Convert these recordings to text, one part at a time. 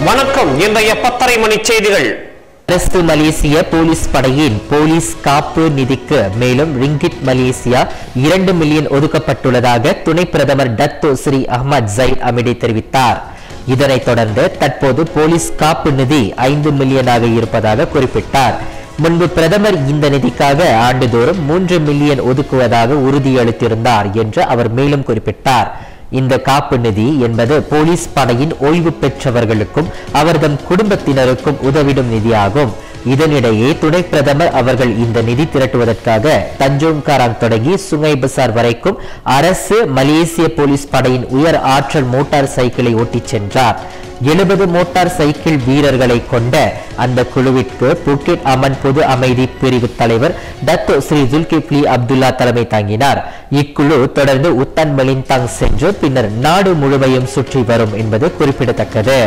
வணக்கம் இன்றைய பத்தரை மணி செய்திகள் அரசு மலேசிய போலீஸ் படையின் போலீஸ் காப்பு நிதிக்கு மேலும் ரிங்கிட் மலேசியா இரண்டு மில்லியன் ஒதுக்கப்பட்டுள்ளதாக துணை பிரதமர் Datuk Sri Ahmad Zahid Hamidi தெரிவித்தார் இதனைத் தொடர்ந்து தற்போது போலீஸ் காப்பு நிதி ஐந்து மில்லியனாக இருப்பதாக குறிப்பிட்டார் முன்பு பிரதமர் இந்த நிதிக்காக ஆண்டுதோறும் மூன்று மில்லியன் ஒதுக்குவதாக உறுதியளித்திருந்தார் என்று அவர் மேலும் குறிப்பிட்டார் இந்த காப்பு நிதி என்பது போலீஸ் படையின் ஓய்வு பெற்றவர்களுக்கும் அவர்தம் குடும்பத்தினருக்கும் உதவிடும் நிதியாகும் இதனிடையே துணை பிரதமர் அவர்கள் இந்த நிதி திரட்டுவதற்காக தஞ்சோங் காராங் தொடங்கி சுங்கை பசார் வரைக்கும் அரசு மலேசிய போலீஸ் படையின் உயர் ஆற்றல் மோட்டார் சைக்கிளை ஓட்டிச் சென்றார் எழுபது மோட்டார் சைக்கிள் வீரர்களை கொண்ட அந்த குழுவிற்கு புக்கிட் அமன் பொது அமைதி பிரிவு தலைவர் டத்தோ ஸ்ரீ ஜுல்கிப்லி அப்துல்லா தலைமை தாங்கினார் இக்குழு தொடர்ந்து உத்தன் மெலின்தாங் சென்று பின்னர் நாடு முழுமையும் சுற்றி வரும் என்பது குறிப்பிடத்தக்கது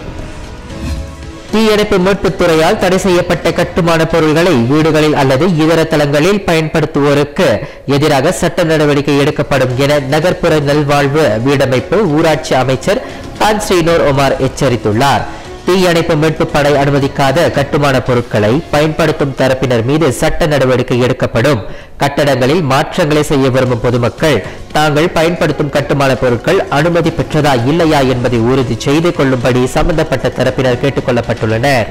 தீயணைப்பு மீட்புத் துறையால் தடை செய்யப்பட்ட கட்டுமான பொருள்களை வீடுகளில் அல்லது இதர தளங்களில் பயன்படுத்துவோருக்கு எதிராக சட்ட நடவடிக்கை எடுக்கப்படும் என நகர்ப்புற நல்வாழ்வு வீடமைப்பு ஊராட்சி அமைச்சர் தான் ஸ்ரீனோர் ஒமார் எச்சரித்துள்ளார் தீயணைப்பு மீட்பு படை அனுமதிக்காத கட்டுமான பொருட்களை பயன்படுத்தும் தரப்பினர் மீது சட்ட நடவடிக்கை எடுக்கப்படும் கட்டடங்களில் மாற்றங்களை செய்ய விரும்பும் பொதுமக்கள் தாங்கள் பயன்படுத்தும் கட்டுமான பொருட்கள் அனுமதி பெற்றதா இல்லையா என்பதை உறுதி செய்து கொள்ளும்படி சம்பந்தப்பட்ட தரப்பினர் கேட்டுக் கொள்ளப்பட்டுள்ளனர்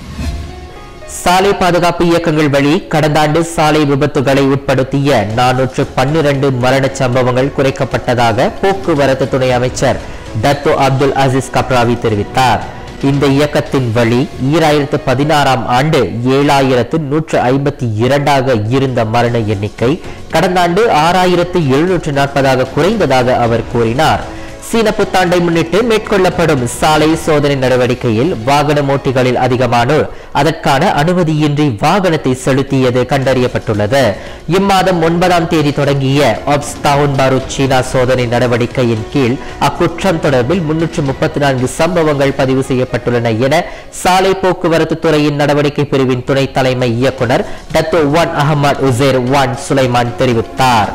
சாலை பாதுகாப்பு இயக்கங்கள் வழி கடந்த ஆண்டு சாலை விபத்துகளை உட்படுத்திய நானூற்று பன்னிரண்டு மரண சம்பவங்கள் குறைக்கப்பட்டதாக போக்குவரத்து துணை அமைச்சர் டத்தோ அப்துல் அசீஸ் கப்ராவி தெரிவித்தார் இந்த இயக்கத்தின் வழி ஈராயிரத்து பதினாறாம் ஆண்டு ஏழாயிரத்து நூற்று ஐம்பத்தி இரண்டாக இருந்த மரண எண்ணிக்கை கடந்த ஆண்டு ஆறாயிரத்து எழுநூற்று நாற்பதாக குறைந்ததாக அவர் கூறினார் சீன புத்தாண்டை முன்னிட்டு மேற்கொள்ளப்படும் சாலை சோதனை நடவடிக்கையில் வாகன ஓட்டிகளில் அதிகமானோர் அதற்கான அனுமதியின்றி வாகனத்தை செலுத்தியது கண்டறியப்பட்டுள்ளது இம்மாதம் ஒன்பதாம் தேதி தொடங்கிய ஆப்ஸ் தாவுன் பாரூத் சீனா சோதனை நடவடிக்கையின் கீழ் அக்குற்றம் தொடர்பில் முன்னூற்று முப்பத்தி நான்கு சம்பவங்கள் பதிவு செய்யப்பட்டுள்ளன என சாலை போக்குவரத்து துறையின் நடவடிக்கை பிரிவின் துணை தலைமை இயக்குனர் Datuk Wan Ahmad Uzir Wan Sulaiman தெரிவித்தார்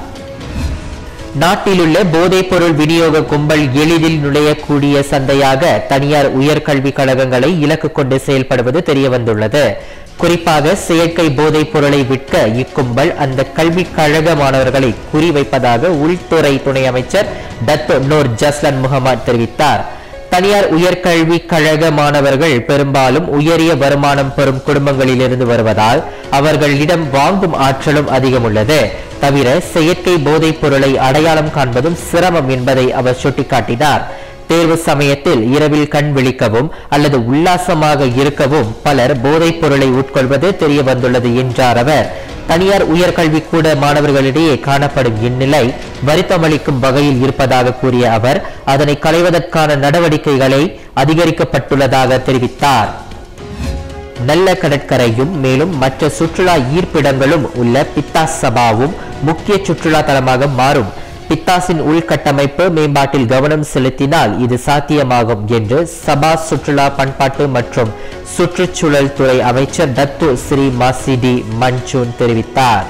நாட்டிலுள்ள போதைப் பொருள் விநியோக கும்பல் எளிதில் நுழையக்கூடிய சந்தையாக தனியார் உயர்கல்விக் கழகங்களை இலக்கு கொண்டு செயல்படுவது தெரியவந்துள்ளது குறிப்பாக செயற்கை போதைப் பொருளை விற்க இக்கும்பல் அந்த கல்விக் கழக மாணவர்களை குறிவைப்பதாக உள்துறை துணை அமைச்சர் டத்தோ நூர் ஜஸ்லன் முகமது தெரிவித்தார் தனியார் உயர்கல்வி கழக மாணவர்கள் பெரும்பாலும் உயரிய வருமானம் பெறும் குடும்பங்களிலிருந்து வருவதால் அவர்களிடம் வாங்கும் ஆற்றலும் அதிகம் உள்ளது தவிர செயற்கை போதைப் பொருளை அடையாளம் காண்பதும் சிரமம் என்பதை அவர் சுட்டிக்காட்டினார் தேர்வு சமயத்தில் இரவில் கண் விழிக்கவும் அல்லது உல்லாசமாக இருக்கவும் பலர் போதைப் பொருளை உட்கொள்வது தெரிய வந்துள்ளது என்றார் அவர் தனியார் உயர்கல்வி கூட மாணவர்களிடையே காணப்படும் இந்நிலை வருத்தமளிக்கும் வகையில் இருப்பதாக கூறிய அவர் அதனை களைவதற்கான நடவடிக்கைகளை அதிகரிக்கப்பட்டுள்ளதாக தெரிவித்தார் நல்ல கடற்கரையும் மேலும் மற்ற சுற்றுலா ஈர்ப்பிடங்களும் உள்ள பித்தாஸ் சபாவும் முக்கிய சுற்றுலா தலமாக மாறும் பித்தாஸின் உள்கட்டமைப்பு மேம்பாட்டில் கவனம் செலுத்தினால் இது சாத்தியமாகும் என்று சபா சுற்றுலா பண்பாட்டு மற்றும் சுற்றுச்சூழல் துறை அமைச்சர் டத்து ஸ்ரீ மாசிடி மன்சூன் தெரிவித்தார்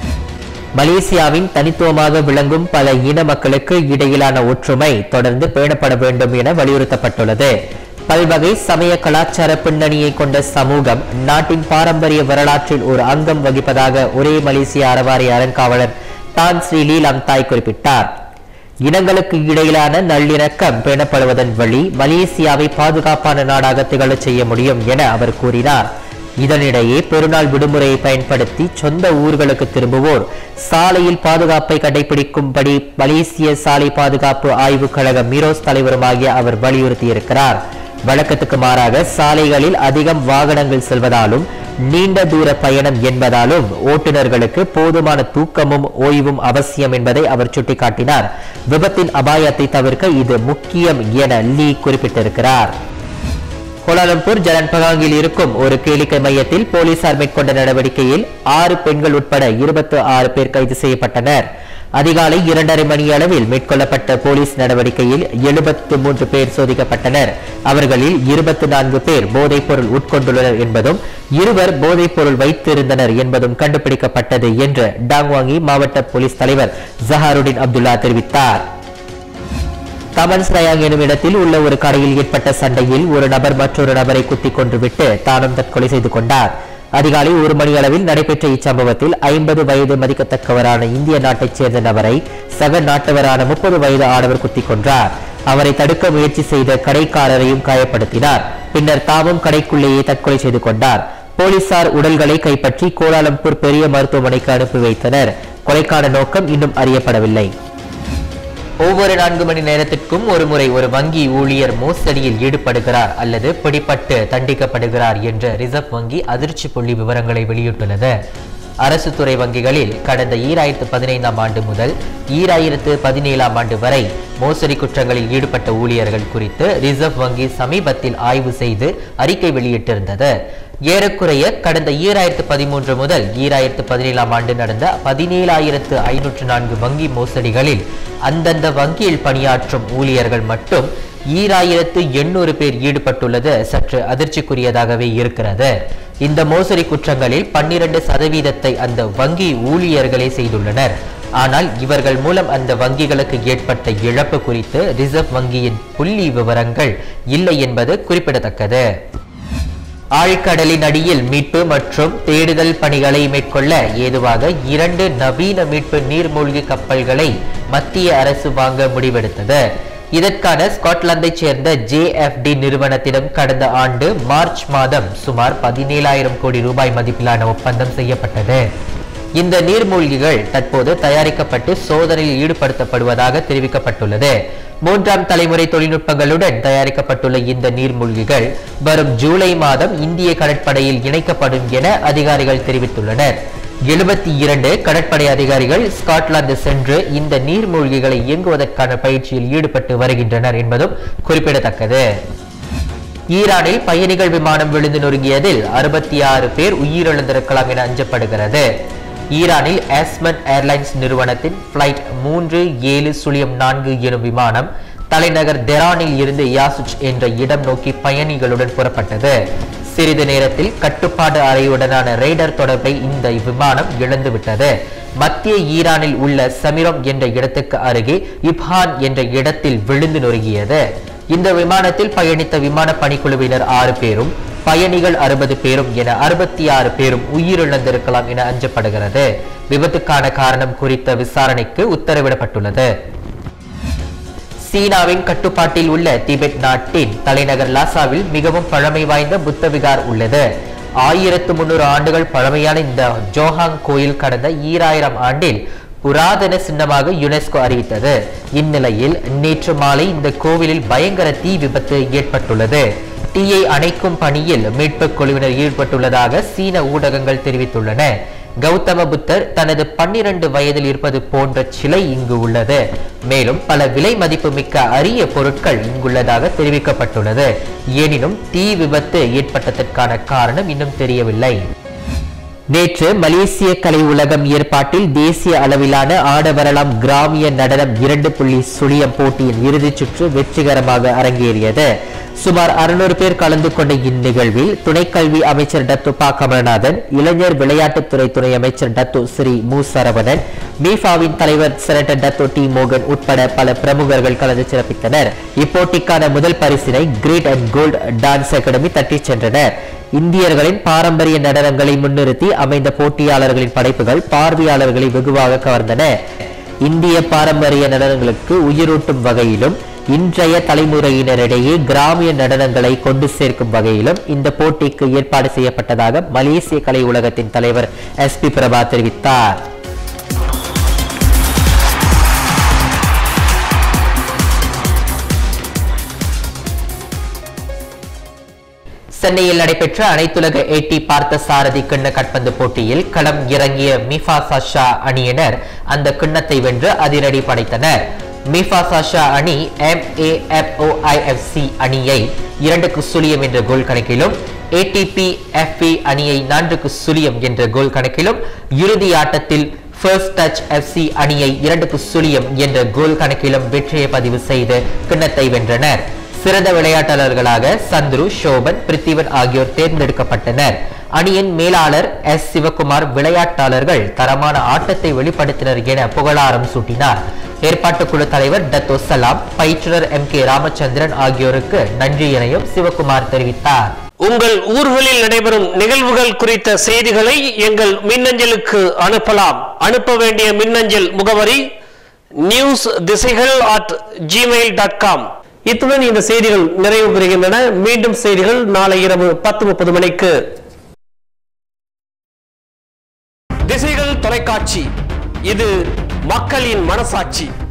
மலேசியாவின் தனித்துவமாக விளங்கும் பல இன மக்களுக்கு இடையிலான ஒற்றுமை தொடர்ந்து பேணப்பட வேண்டும் என வலியுறுத்தப்பட்டுள்ளது பல்வகை சமய கலாச்சார பின்னணியை கொண்ட சமூகம் நாட்டின் பாரம்பரிய வரலாற்றில் ஒரு அங்கம் வகிப்பதாக ஒரே மலேசிய அறவாரி அறங்காவலர் தான் ஸ்ரீ லீலாம் தாய் குறிப்பிட்டார் இனங்களுக்கு இடையிலான நல்லிணக்கம் பேணப்படுவதன் வழி மலேசியாவை பாதுகாப்பான நாடாக திகழச் செய்ய முடியும் என அவர் கூறினார் இதனிடையே பெருநாள் விடுமுறையை பயன்படுத்தி சொந்த ஊர்களுக்கு திரும்புவோர் சாலையில் பாதுகாப்பை கடைபிடிக்கும்படி மலேசிய சாலை பாதுகாப்பு ஆய்வுக் கழக மிரோஸ் தலைவருமாகிய அவர் வலியுறுத்தியிருக்கிறார் வழக்கத்துக்கு மாறாக சாலைகளில் அதிகம் வாகனங்கள் செல்வதாலும் நீண்ட தூர பயணம் என்பதாலும் ஓட்டுநர்களுக்கு போதுமான தூக்கமும் ஓய்வும் அவசியம் என்பதை அவர் சுட்டிக்காட்டினார் விபத்தின் அபாயத்தை தவிர்க்க இது முக்கியம் என லீ குறிப்பிட்டிருக்கிறார் கோலாலம்பூர் ஜலன் பகாங்கில் இருக்கும் ஒரு கேளிக்கை மையத்தில் போலீசார் மேற்கொண்ட நடவடிக்கையில் ஆறு பெண்கள் உட்பட இருபத்தி ஆறு பேர் கைது செய்யப்பட்டனர் அதிகாலை இரண்டரை மணி அளவில் மேற்கொள்ளப்பட்ட போலீஸ் நடவடிக்கையில் எழுபத்து மூன்று பேர் சோதிக்கப்பட்டனர் அவர்களில் இருபத்தி நான்கு பேர் போதைப் பொருள் உட்கொண்டுள்ளனர் என்பதும் இருவர் போதைப் பொருள் வைத்திருந்தனர் என்பதும் கண்டுபிடிக்கப்பட்டது என்று டாங்வாங்கி மாவட்ட போலீஸ் தலைவர் ஜஹாருடின் அப்துல்லா தெரிவித்தார் கமன்ஸ் ரயாங் எனும் இடத்தில் உள்ள ஒரு கடையில் ஏற்பட்ட சண்டையில் ஒரு நபர் மற்றொரு நபரை குத்திக் கொன்றுவிட்டு தானும் தற்கொலை செய்து கொண்டார் அதிகாலை ஒரு மணி அளவில் நடைபெற்ற இச்சம்பவத்தில் ஐம்பது வயது மதிக்கத்தக்கவரான இந்திய நாட்டைச் சேர்ந்த நபரை சக நாட்டவரான முப்பது வயது ஆடவர் குத்திக் கொன்றார் அவரை தடுக்க முயற்சி செய்த கடைக்காரரையும் காயப்படுத்தினார் பின்னர் தாமும் கடைக்குள்ளேயே தற்கொலை செய்து கொண்டார் போலீசார் உடல்களை கைப்பற்றி கோலாலம்பூர் பெரிய மருத்துவமனைக்கு அனுப்பி வைத்தனர் கொலைக்கான நோக்கம் இன்னும் அறியப்படவில்லை ஒவ்வொரு நான்கு மணி நேரத்திற்கும் ஒரு முறை ஒரு வங்கி ஊழியர் மோசடியில் ஈடுபடுகிறார் அல்லது பிடிபட்டு தண்டிக்கப்படுகிறார் என்ற ரிசர்வ் வங்கி அதிர்ச்சி புள்ளி விவரங்களை வெளியிட்டுள்ளது அரசு துறை வங்கிகளில் கடந்த ஈராயிரத்து பதினைந்தாம் ஆண்டு முதல் ஈராயிரத்து பதினேழாம் ஆண்டு வரை மோசடி குற்றங்களில் ஈடுபட்ட ஊழியர்கள் குறித்து ரிசர்வ் வங்கி சமீபத்தில் ஆய்வு செய்து அறிக்கை வெளியிட்டிருந்தது ஏறக்குறைய கடந்த ஈராயிரத்து பதிமூன்று முதல் ஈராயிரத்து பதினேழாம் ஆண்டு நடந்த பதினேழாயிரத்து ஐநூற்று நான்கு வங்கி மோசடிகளில் அந்தந்த வங்கியில் பணியாற்றும் ஊழியர்கள் மட்டும் ஈராயிரத்து எண்ணூறு பேர் ஈடுபட்டுள்ளது சற்று அதிர்ச்சிக்குரியதாகவே இருக்கிறது இந்த மோசடி குற்றங்களில் பன்னிரண்டு சதவீதத்தை அந்த வங்கி ஊழியர்களே செய்துள்ளனர் ஆனால் இவர்கள் மூலம் அந்த வங்கிகளுக்கு ஏற்பட்ட இழப்பு குறித்து ரிசர்வ் வங்கியின் புள்ளி விவரங்கள் இல்லை என்பது குறிப்பிடத்தக்கது ஆழ்கடலின் அடியில் மீட்பு மற்றும் தேடுதல் பணிகளை மேற்கொள்ள ஏதுவாக இரண்டு நவீன மீட்பு நீர்மூழ்கி கப்பல்களை மத்திய அரசு வாங்க முடிவெடுத்தது இதற்கான ஸ்காட்லாந்தைச் சேர்ந்த ஜேஎஃப்டி நிறுவனத்திடம் கடந்த ஆண்டு மார்ச் மாதம் சுமார் பதினேழாயிரம் கோடி ரூபாய் மதிப்பிலான ஒப்பந்தம் செய்யப்பட்டது இந்த நீர்மூழ்கிகள் தற்போது தயாரிக்கப்பட்டு சோதனையில் ஈடுபடுத்தப்படுவதாக தெரிவிக்கப்பட்டுள்ளது மூன்றாம் தலைமுறை தொழில்நுட்பங்களுடன் தயாரிக்கப்பட்டுள்ள இந்த நீர்மூழ்கிகள் வரும் ஜூலை மாதம் இந்திய கடற்படையில் இணைக்கப்படும் என அதிகாரிகள் தெரிவித்துள்ளனர் எழுபத்தி இரண்டு கடற்படை அதிகாரிகள் ஸ்காட்லாந்து சென்று இந்த நீர்மூழ்கிகளை இயங்குவதற்கான பயிற்சியில் ஈடுபட்டு வருகின்றனர் என்பதும் குறிப்பிடத்தக்கது ஈரானில் பயணிகள் விமானம் விழுந்து நொறுங்கியதில் அறுபத்தி ஆறு பேர் உயிரிழந்திருக்கலாம் என அஞ்சப்படுகிறது ஈரானில் ஆஸ்மன் ஏர்லைன்ஸ் நிறுவனத்தின் பிளைட் மூன்று ஏழு சுழியம் நான்கு எனும் விமானம் தலைநகர் தெரானில் இருந்து யாசுச் என்ற இடம் நோக்கி பயணிகளுடன் புறப்பட்டது சிறிது நேரத்தில் கட்டுப்பாடு அறையுடனான ரேடர் தொடர்பை இந்த விமானம் இழந்துவிட்டது மத்திய ஈரானில் உள்ள சமிரம் என்ற இடத்துக்கு அருகே இப்ஹான் என்ற இடத்தில் விழுந்து நொறுங்கியது இந்த விமானத்தில் பயணித்த விமான பணிக்குழுவினர் ஆறு பேரும் பயணிகள் அறுபது பேரும் என அறுபத்தி ஆறு பேரும் உயிரிழந்திருக்கலாம் என அஞ்சப்படுகிறது விபத்துக்கான காரணம் குறித்த விசாரணைக்கு உத்தரவிடப்பட்டுள்ளது சீனாவின் கட்டுப்பாட்டில் உள்ள திபெத் நாட்டின் தலைநகர் லாசாவில் மிகவும் பழமை வாய்ந்த புத்த விகார் உள்ளது ஆயிரத்து முன்னூறு ஆண்டுகள் பழமையான இந்த ஜோஹாங் கோயில் கடந்த ஈராயிரம் ஆண்டில் புராதன சின்னமாக யுனெஸ்கோ அறிவித்தது இந்நிலையில் நேற்று மாலை இந்த கோவிலில் பயங்கர தீ விபத்து ஏற்பட்டுள்ளது தீயை அணைக்கும் பணியில் மீட்புக் குழுவினர் ஈடுபட்டுள்ளதாக சீன ஊடகங்கள் தெரிவித்துள்ளன கௌதம புத்தர் தனது பன்னிரண்டு வயதில் இருப்பது போன்ற சிலை இங்கு உள்ளது மேலும் பல விலை மதிப்புமிக்க அரிய பொருட்கள் இங்குள்ளதாக தெரிவிக்கப்பட்டுள்ளது எனினும் தீ விபத்து ஏற்பட்டதற்கான காரணம் இன்னும் தெரியவில்லை நேற்று மலேசிய கலை உலகம் ஏற்பாட்டில் தேசிய அளவிலான ஆடவரலாம் கிராமிய நடனம் இரண்டு புள்ளி சுழியம் போட்டியின் இறுதிச் சுற்று வெற்றிகரமாக அரங்கேறியது சுமார் அறுநூறு பேர் கலந்து கொண்ட இந்நிகழ்வில் துணைக்கல்வி அமைச்சர் டத்து பா கமலநாதன் இளைஞர் விளையாட்டுத்துறை துறை அமைச்சர் டத்து ஸ்ரீ மு சரவணன் மீஃபாவின் தலைவர் செனட்டர் டத்து டி மோகன் உட்பட பல பிரமுகர்கள் கலந்து சிறப்பித்தனர் இப்போட்டிக்கான முதல் பரிசினை great and gold dance academy தட்டிச் சென்றனர் இந்தியர்களின் பாரம்பரிய நடனங்களை முன்னிறுத்தி அமைந்த போட்டியாளர்களின் படைப்புகள் பார்வையாளர்களை வெகுவாக கவர்ந்தன இந்திய பாரம்பரிய நடனங்களுக்கு உயிரூட்டும் வகையிலும் இன்றைய தலைமுறையினரிடையே கிராமிய நடனங்களை கொண்டு சேர்க்கும் வகையிலும் இந்த போட்டிக்கு ஏற்பாடு செய்யப்பட்டதாக மலேசிய கலை உலகத்தின் தலைவர் எஸ் பி பிரபா தெரிவித்தார் சென்னையில் நடைபெற்ற அனைத்துலக ஏடி பார்த்த சாரதி கிண்ண கட்பந்து போட்டியில் களம் இறங்கிய மிஃபா சாஷா அணியினர் அந்த கிண்ணத்தை வென்று அதிரடி படைத்தனர் மிஃபா சாஷா அணி எம் ஏ அணியை இரண்டுக்கு சுழியம் என்ற கோல் கணக்கிலும் ஏடிபி எஃப்இ அணியை நான்குக்கு சுழியம் என்ற கோல் கணக்கிலும் இறுதி ஆட்டத்தில் ஃபர்ஸ்ட் டச் எஃப்சி அணியை இரண்டுக்கு சுழியம் என்ற கோல் கணக்கிலும் வெற்றியை பதிவு செய்து கிண்ணத்தை வென்றனர் சிறந்த விளையாட்டாளர்களாக சந்துரு சோபன் பிரித்திவன் ஆகியோர் தேர்ந்தெடுக்கப்பட்டனர் அணியின் மேலாளர் எஸ் சிவகுமார் விளையாட்டாளர்கள் தரமான ஆட்டத்தை வெளிப்படுத்தினர் என புகழாரம் சூட்டினார் ஏற்பாட்டுக்குழு தலைவர் டத்தோ சலாம் பயிற்றுனர் எம் கே ராமச்சந்திரன் ஆகியோருக்கு நன்றி எனையும் சிவகுமார் தெரிவித்தார் உங்கள் ஊர்களில் நடைபெறும் நிகழ்வுகள் குறித்த செய்திகளை எங்கள் மின்னஞ்சலுக்கு அனுப்பலாம் அனுப்ப வேண்டிய மின்னஞ்சல் முகவரி நியூஸ் திசைகள் அட் ஜிமெயில் டாட் காம் இத்துடன் இந்த செய்திகள் நிறைவு பெறுகின்றன மீண்டும் செய்திகள் நாளை இரவு பத்து முப்பது மணிக்கு திசைகள் தொலைக்காட்சி இது மக்களின் மனசாட்சி